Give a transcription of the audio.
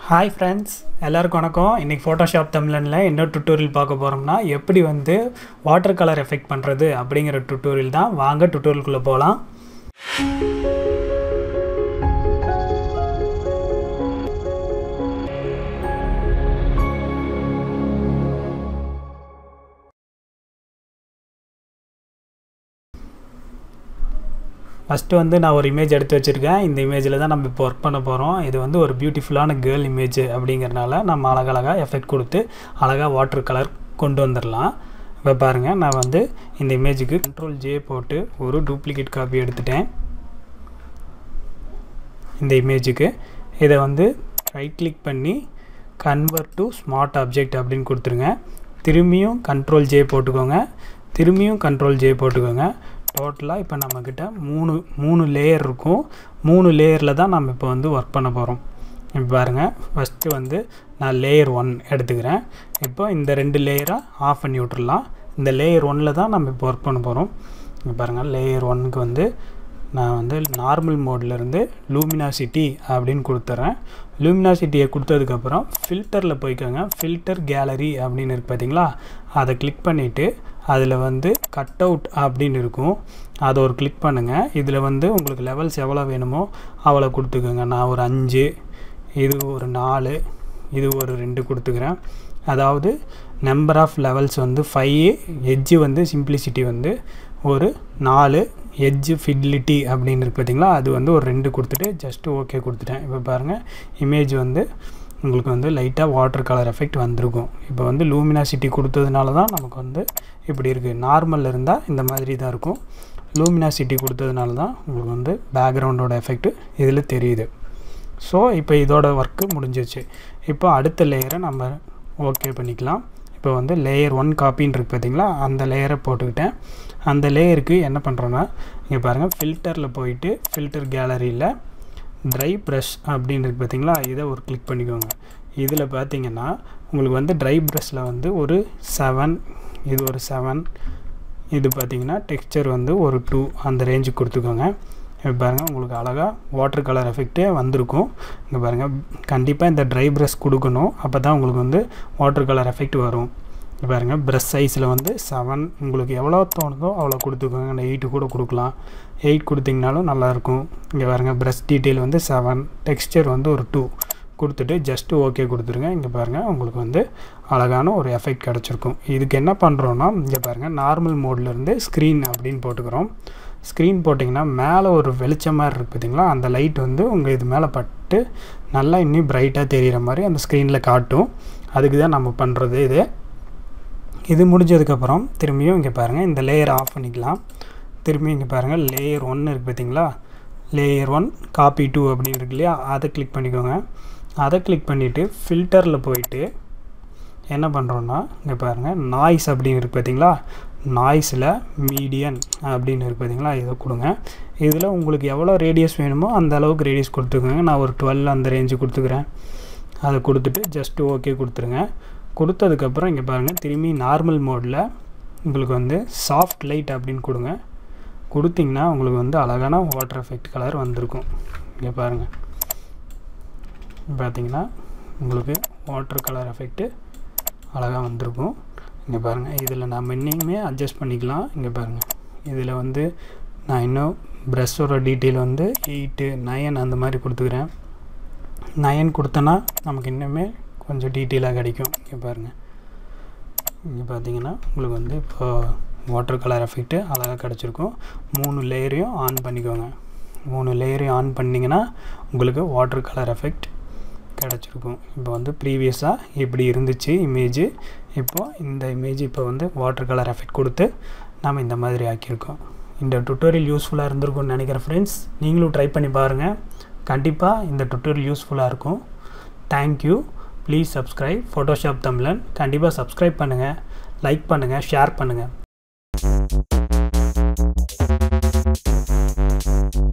hi friends எல்லாருக்கும் வணக்கம் இன்றைக்கி ஃபோட்டோஷாப் தமிழனில் என்ன டுட்டோரியல் பார்க்க போகிறோம்னா எப்படி வந்து வாட்டர் கலர் எஃபெக்ட் பண்ணுறது அப்படிங்கிற டுட்டோரியல் தான் வாங்க டுட்டோரியலுக்குள்ளே போகலாம் ஃபஸ்ட்டு வந்து நான் ஒரு இமேஜ் எடுத்து வச்சுருக்கேன் இந்த இமேஜில் தான் நம்ம இப்போ ஒர்க் பண்ண போகிறோம் இது வந்து ஒரு பியூட்டிஃபுல்லான கேர்ள் இமேஜ் அப்படிங்கிறனால நம்ம அழகழகாக எஃபெக்ட் கொடுத்து அழகாக வாட்டர் கலர் கொண்டு வந்துடலாம் இப்போ பாருங்கள் நான் வந்து இந்த இமேஜுக்கு கண்ட்ரோல் ஜே போட்டு ஒரு டூப்ளிகேட் காப்பி எடுத்துட்டேன் இந்த இமேஜுக்கு இதை வந்து ரைட் கிளிக் பண்ணி கன்வெர்ட் டு ஸ்மார்ட் ஆப்ஜெக்ட் அப்படின்னு கொடுத்துருங்க திரும்பியும் கண்ட்ரோல் ஜே போட்டுக்கோங்க திரும்பியும் கண்ட்ரோல் ஜே போட்டுக்கோங்க டோட்டலாக இப்போ நம்மக்கிட்ட மூணு மூணு லேயர் இருக்கும் மூணு லேயரில் தான் நம்ம இப்போ வந்து ஒர்க் பண்ண போகிறோம் இப்போ பாருங்கள் ஃபஸ்ட்டு வந்து நான் லேயர் ஒன் எடுத்துக்கிறேன் இப்போ இந்த ரெண்டு லேயரை ஆஃப் பண்ணி விட்டுறலாம் இந்த லேயர் ஒன்னில் தான் நம்ம இப்போ ஒர்க் பண்ண போகிறோம் இப்போ பாருங்கள் லேயர் ஒன்னுக்கு வந்து நான் வந்து நார்மல் மோட்லேருந்து லூமினாசிட்டி அப்படின்னு கொடுத்துட்றேன் லூமினாசிட்டியை கொடுத்ததுக்கப்புறம் ஃபில்டரில் போய்க்கோங்க ஃபில்டர் கேலரி அப்படின்னு இருக்குது பார்த்தீங்களா அதை கிளிக் பண்ணிவிட்டு அதில் வந்து கட் அவுட் அப்படின்னு இருக்கும் அதை ஒரு கிளிக் பண்ணுங்கள் இதில் வந்து உங்களுக்கு லெவல்ஸ் எவ்வளோ வேணுமோ அவ்வளோ கொடுத்துக்கோங்க நான் ஒரு அஞ்சு இது ஒரு நாலு இது ஒரு ரெண்டு கொடுத்துக்கிறேன் அதாவது நம்பர் ஆஃப் லெவல்ஸ் வந்து ஃபைவ் எட்ஜு வந்து சிம்பிளிசிட்டி வந்து ஒரு நாலு எட்ஜு ஃபிடிலிட்டி அப்படின்னு இருக்குது பார்த்தீங்களா அது வந்து ஒரு ரெண்டு கொடுத்துட்டு ஜஸ்ட்டு ஓகே கொடுத்துட்டேன் இப்போ பாருங்கள் இமேஜ் வந்து உங்களுக்கு வந்து லைட்டாக வாட்டர் கலர் எஃபெக்ட் வந்திருக்கும் இப்போ வந்து லூமினாசிட்டி கொடுத்ததுனால தான் நமக்கு வந்து இப்படி இருக்குது நார்மலில் இருந்தால் இந்த மாதிரி தான் இருக்கும் லூமினாசிட்டி கொடுத்ததுனால தான் உங்களுக்கு வந்து பேக்ரவுண்டோட எஃபெக்ட்டு இதில் தெரியுது ஸோ இப்போ இதோட ஒர்க்கு முடிஞ்சிச்சு இப்போ அடுத்த லேயரை நம்ம ஓகே பண்ணிக்கலாம் இப்போ வந்து லேயர் ஒன் காப்பின்னு இருக்குது பார்த்தீங்களா அந்த லேயரை போட்டுக்கிட்டேன் அந்த லேயருக்கு என்ன பண்ணுறோன்னா இங்கே பாருங்கள் ஃபில்டரில் போயிட்டு ஃபில்டர் கேலரியில் ட்ரை ப்ரஷ் அப்படின்னு இருக்குது பார்த்தீங்களா இதை ஒரு கிளிக் பண்ணிக்கோங்க இதில் பார்த்தீங்கன்னா உங்களுக்கு வந்து ட்ரை ப்ரஷில் வந்து ஒரு செவன் இது ஒரு செவன் இது பார்த்தீங்கன்னா டெக்ஸ்சர் வந்து ஒரு டூ அந்த ரேஞ்சுக்கு கொடுத்துக்கோங்க இப்போ பாருங்கள் உங்களுக்கு அழகாக வாட்டர் கலர் எஃபெக்டே வந்திருக்கும் இங்கே பாருங்கள் கண்டிப்பாக இந்த ட்ரை ப்ரஷ் கொடுக்கணும் அப்போ தான் உங்களுக்கு வந்து வாட்டர் கலர் எஃபெக்ட் வரும் இப்போ பாருங்கள் ப்ரஷ் சைஸில் வந்து செவன் உங்களுக்கு எவ்வளோ தோணுதோ அவ்வளோ கொடுத்துக்கோங்க இந்த எயிட்டு கூட கொடுக்கலாம் எயிட் கொடுத்தீங்கனாலும் நல்லாயிருக்கும் இங்கே பாருங்கள் ப்ரஷ் டீட்டெயில் வந்து செவன் டெக்ஸ்டர் வந்து ஒரு டூ கொடுத்துட்டு ஜஸ்ட்டு ஓகே கொடுத்துருங்க இங்கே பாருங்கள் உங்களுக்கு வந்து அழகான ஒரு எஃபெக்ட் கிடச்சிருக்கும் இதுக்கு என்ன பண்ணுறோன்னா இங்கே பாருங்கள் நார்மல் மோட்லேருந்து ஸ்க்ரீன் அப்படின்னு போட்டுக்கிறோம் ஸ்க்ரீன் போட்டிங்கன்னா மேலே ஒரு வெளிச்சம் மாதிரி இருக்குது பார்த்தீங்களா அந்த லைட் வந்து உங்கள் இது மேலே பட்டு நல்லா இன்னும் பிரைட்டாக தெரிகிற மாதிரி அந்த ஸ்க்ரீனில் காட்டும் அதுக்கு தான் நம்ம பண்ணுறது இது இது முடிஞ்சதுக்கப்புறம் திரும்பியும் இங்கே பாருங்கள் இந்த லேயர் ஆஃப் பண்ணிக்கலாம் திரும்பி இங்கே பாருங்கள் லேயர் ஒன்று இருக்குது பார்த்தீங்களா லேயர் ஒன் காப்பி டூ அப்படின்னு இருக்கு இல்லையா அதை கிளிக் பண்ணிக்கோங்க அதை கிளிக் பண்ணிவிட்டு ஃபில்டரில் போயிட்டு என்ன பண்ணுறோன்னா இங்கே பாருங்கள் நாய்ஸ் அப்படின்னு இருக்குது பார்த்தீங்களா நாய்ஸில் மீடியன் அப்படின்னு இருக்குது பார்த்தீங்களா இதை கொடுங்க இதில் உங்களுக்கு எவ்வளோ ரேடியஸ் வேணுமோ அந்த அளவுக்கு ரேடியஸ் கொடுத்துக்கோங்க நான் ஒரு டுவெல் அந்த ரேஞ்சு கொடுத்துக்கிறேன் அதை கொடுத்துட்டு ஜஸ்ட்டு ஓகே கொடுத்துருங்க கொடுத்ததுக்கப்புறம் இங்கே பாருங்கள் திரும்பி நார்மல் மோடில் உங்களுக்கு வந்து சாஃப்ட் லைட் அப்படின்னு கொடுங்க கொடுத்திங்கன்னா உங்களுக்கு வந்து அழகான வாட்டர் எஃபெக்ட் கலர் வந்திருக்கும் இங்கே பாருங்கள் பார்த்தீங்கன்னா உங்களுக்கு வாட்டர் கலர் எஃபெக்ட்டு அழகாக வந்திருக்கும் இங்கே பாருங்கள் இதில் நம்ம இன்னுமே அட்ஜஸ்ட் பண்ணிக்கலாம் இங்கே பாருங்கள் இதில் வந்து நான் இன்னும் ப்ரெஷ்ஷோட டீட்டெயில் வந்து எயிட்டு நயன் அந்த மாதிரி கொடுத்துக்கிறேன் நயன் கொடுத்தனா நமக்கு இன்னுமே கொஞ்சம் டீட்டெயிலாக கிடைக்கும் இங்கே பாருங்கள் இங்கே பார்த்தீங்கன்னா உங்களுக்கு வந்து இப்போ வாட்டர் கலர் எஃபெக்ட்டு அழகாக கிடச்சிருக்கும் மூணு லேயரையும் ஆன் பண்ணிக்கோங்க மூணு லேயரையும் ஆன் பண்ணிங்கன்னா உங்களுக்கு வாட்டர் கலர் எஃபெக்ட் கிடச்சிருக்கும் இப்போ வந்து ப்ரீவியஸாக இப்படி இருந்துச்சு இமேஜு இப்போது இந்த இமேஜ் இப்போ வந்து வாட்டர் கலர் எஃபெக்ட் கொடுத்து நம்ம இந்த மாதிரி ஆக்கியிருக்கோம் இந்த டுட்டோரியல் யூஸ்ஃபுல்லாக இருந்திருக்கும்னு நினைக்கிறேன் ஃப்ரெண்ட்ஸ் நீங்களும் ட்ரை பண்ணி பாருங்கள் கண்டிப்பாக இந்த டுட்டோரியல் யூஸ்ஃபுல்லாக இருக்கும் தேங்க்யூ ப்ளீஸ் சப்ஸ்கிரைப் ஃபோட்டோஷாப் தமிழன் கண்டிப்பாக சப்ஸ்கிரைப் பண்ணுங்கள் லைக் பண்ணுங்கள் ஷேர் பண்ணுங்கள்